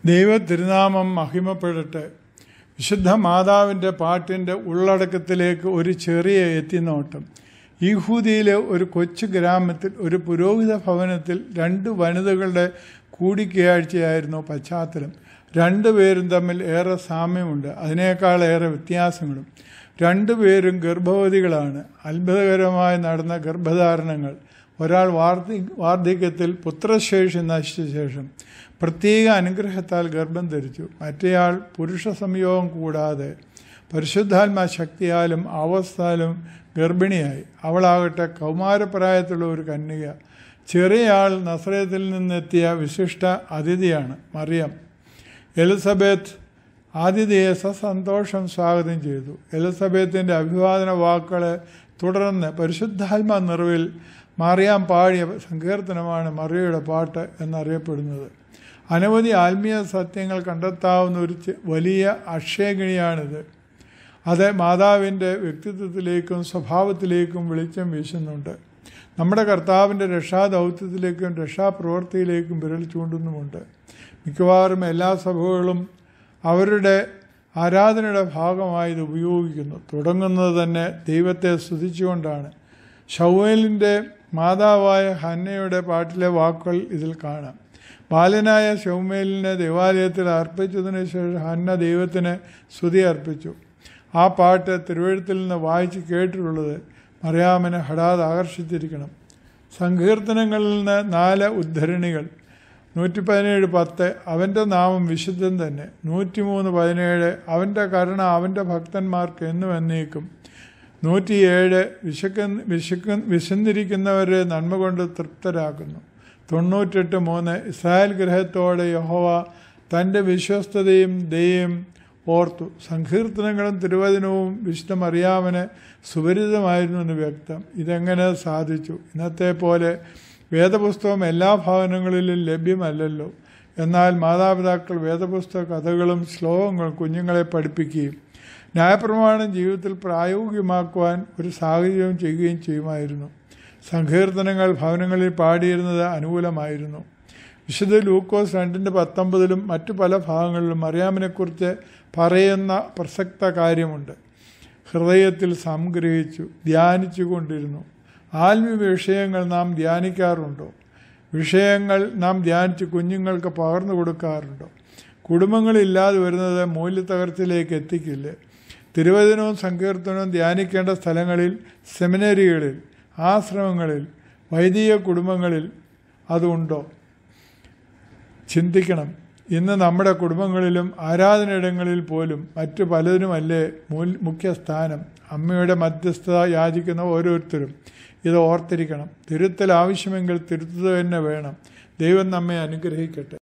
ദൈവ തിരുനാമം മഹിമപ്പെടട്ടെ വിശുദ്ധ മാതാവിൻ്റെ പാട്ടിൻ്റെ ഉള്ളടക്കത്തിലേക്ക് ഒരു ചെറിയ എത്തിനോട്ടം യഹൂദിയിലെ ഒരു കൊച്ചു ഗ്രാമത്തിൽ ഒരു പുരോഹിത ഭവനത്തിൽ രണ്ട് വനിതകളുടെ കൂടിക്കാഴ്ചയായിരുന്നു പശ്ചാത്തലം രണ്ടുപേരും തമ്മിൽ ഏറെ സാമ്യമുണ്ട് അതിനേക്കാൾ ഏറെ വ്യത്യാസങ്ങളും രണ്ടുപേരും ഗർഭവതികളാണ് അത്ഭുതകരമായി നടന്ന ഗർഭധാരണങ്ങൾ ഒരാൾ വാർദ്ധി വാർദ്ധക്യത്തിൽ പുത്രശേഷി നശിച്ച ശേഷം പ്രത്യേക അനുഗ്രഹത്താൽ ഗർഭം ധരിച്ചു മറ്റേയാൾ പുരുഷ സംയോഗം കൂടാതെ പരിശുദ്ധാത്മാ ശക്തിയാലും അവസ്ഥാലും ഗർഭിണിയായി അവളാകട്ടെ കൗമാരപ്രായത്തിലുള്ള ഒരു കന്യക ചെറിയ ആൾ നസ്രയത്തിൽ നിന്നെത്തിയ വിശിഷ്ട അതിഥിയാണ് മറിയം എലിസബത്ത് ആതിഥേയെ സസന്തോഷം സ്വാഗതം ചെയ്തു എലിസബത്തിൻ്റെ അഭിവാദന വാക്കുകളെ തുടർന്ന് പരിശുദ്ധാത്മ നിറവിൽ മറിയാം പാടിയ സങ്കീർത്തനമാണ് മറിയയുടെ പാട്ട് എന്നറിയപ്പെടുന്നത് അനവധി ആത്മീയ സത്യങ്ങൾ കണ്ടെത്താവുന്ന ഒരു വലിയ അക്ഷയഗിണിയാണിത് അത് മാതാവിൻ്റെ വ്യക്തിത്വത്തിലേക്കും സ്വഭാവത്തിലേക്കും വെളിച്ചം വീശുന്നുണ്ട് നമ്മുടെ കർത്താവിൻ്റെ രക്ഷാദൗത്യത്തിലേക്കും രക്ഷാപ്രവൃത്തിയിലേക്കും വിരൽ ചൂണ്ടുന്നുമുണ്ട് മിക്കവാറും എല്ലാ സഭകളും അവരുടെ ആരാധനയുടെ ഭാഗമായി ഇത് ഉപയോഗിക്കുന്നു തുടങ്ങുന്നത് തന്നെ ദൈവത്തെ സ്തുതിച്ചുകൊണ്ടാണ് ഷൗവേലിൻ്റെ മാതാവായ ഹന്നയുടെ പാട്ടിലെ വാക്കുകൾ ഇതിൽ കാണാം ബാലനായ ഷൗമേലിനെ ദേവാലയത്തിൽ അർപ്പിച്ചതിന് ശേഷം ഹന്ന ദൈവത്തിന് സ്തുതി അർപ്പിച്ചു ആ പാട്ട് തിരുവഴുത്തിൽ നിന്ന് വായിച്ച് കേട്ടിട്ടുള്ളത് മറിയാമിനെ ഹഠാത് ആകർഷിച്ചിരിക്കണം സങ്കീർത്തനങ്ങളിൽ നിന്ന് നാല് ഉദ്ധരണികൾ നൂറ്റി പതിനേഴ് പത്ത് അവൻ്റെ നാമം വിശുദ്ധൻ തന്നെ നൂറ്റിമൂന്ന് പതിനേഴ് അവൻ്റെ കരുണ അവൻ്റെ ഭക്തന്മാർക്ക് എന്നും എന്നേക്കും നൂറ്റിയേഴ് വിശക്ക വിശക്ക വിശന്നിരിക്കുന്നവരെ നന്മ കൊണ്ട് തൃപ്തരാക്കുന്നു തൊണ്ണൂറ്റെട്ട് മൂന്ന് ഇസ്രായേൽ ഗ്രഹത്തോടെ യഹോവ തൻ്റെ വിശ്വസ്തതയും ദയും ഓർത്തു സങ്കീർത്തനങ്ങളും തിരുവചനവും വിശുദ്ധ മറിയാമന് സുപരിതമായിരുന്നു എന്ന് വ്യക്തം ഇതെങ്ങനെ സാധിച്ചു ഇന്നത്തെ പോലെ വേദപുസ്തകം എല്ലാ ഭവനങ്ങളിലും ലഭ്യമല്ലല്ലോ എന്നാൽ മാതാപിതാക്കൾ വേദപുസ്തക കഥകളും ശ്ലോകങ്ങളും കുഞ്ഞുങ്ങളെ പഠിപ്പിക്കുകയും ന്യായപ്രമാണം ജീവിതത്തിൽ പ്രായോഗികമാക്കുവാൻ ഒരു സാഹചര്യം ചെയ്യുകയും ചെയ്യുമായിരുന്നു സങ്കീർത്തനങ്ങൾ ഭവനങ്ങളിൽ പാടിയിരുന്നത് അനുകൂലമായിരുന്നു വിശുദ്ധ ലൂക്കോസ് രണ്ടിൻ്റെ പത്തൊമ്പതിലും മറ്റു പല ഭാഗങ്ങളിലും മറിയാമിനെക്കുറിച്ച് പറയുന്ന പ്രസക്ത കാര്യമുണ്ട് ഹൃദയത്തിൽ സംഗ്രഹിച്ചു ധ്യാനിച്ചു കൊണ്ടിരുന്നു ആത്മീയ വിഷയങ്ങൾ നാം ധ്യാനിക്കാറുണ്ടോ വിഷയങ്ങൾ നാം ധ്യാനിച്ച് കുഞ്ഞുങ്ങൾക്ക് പകർന്നു കൊടുക്കാറുണ്ടോ കുടുംബങ്ങളില്ലാതെ വരുന്നത് മൂല്യത്തകർച്ചയിലേക്ക് എത്തിക്കില്ലേ തിരുവചനവും സങ്കീർത്തനവും ധ്യാനിക്കേണ്ട സ്ഥലങ്ങളിൽ സെമിനറികളിൽ ആശ്രമങ്ങളിൽ വൈദിക കുടുംബങ്ങളിൽ അതുണ്ടോ ചിന്തിക്കണം ഇന്ന് നമ്മുടെ കുടുംബങ്ങളിലും ആരാധനയിടങ്ങളിൽ പോലും മറ്റു പലതിനുമല്ലേ മുഖ്യ സ്ഥാനം അമ്മയുടെ മധ്യസ്ഥത യാചിക്കുന്ന ഓരോരുത്തരും ഇത് ഓർത്തിരിക്കണം തിരുത്തൽ ആവശ്യമെങ്കിൽ തിരുത്തുക തന്നെ വേണം ദൈവം നമ്മെ അനുഗ്രഹിക്കട്ടെ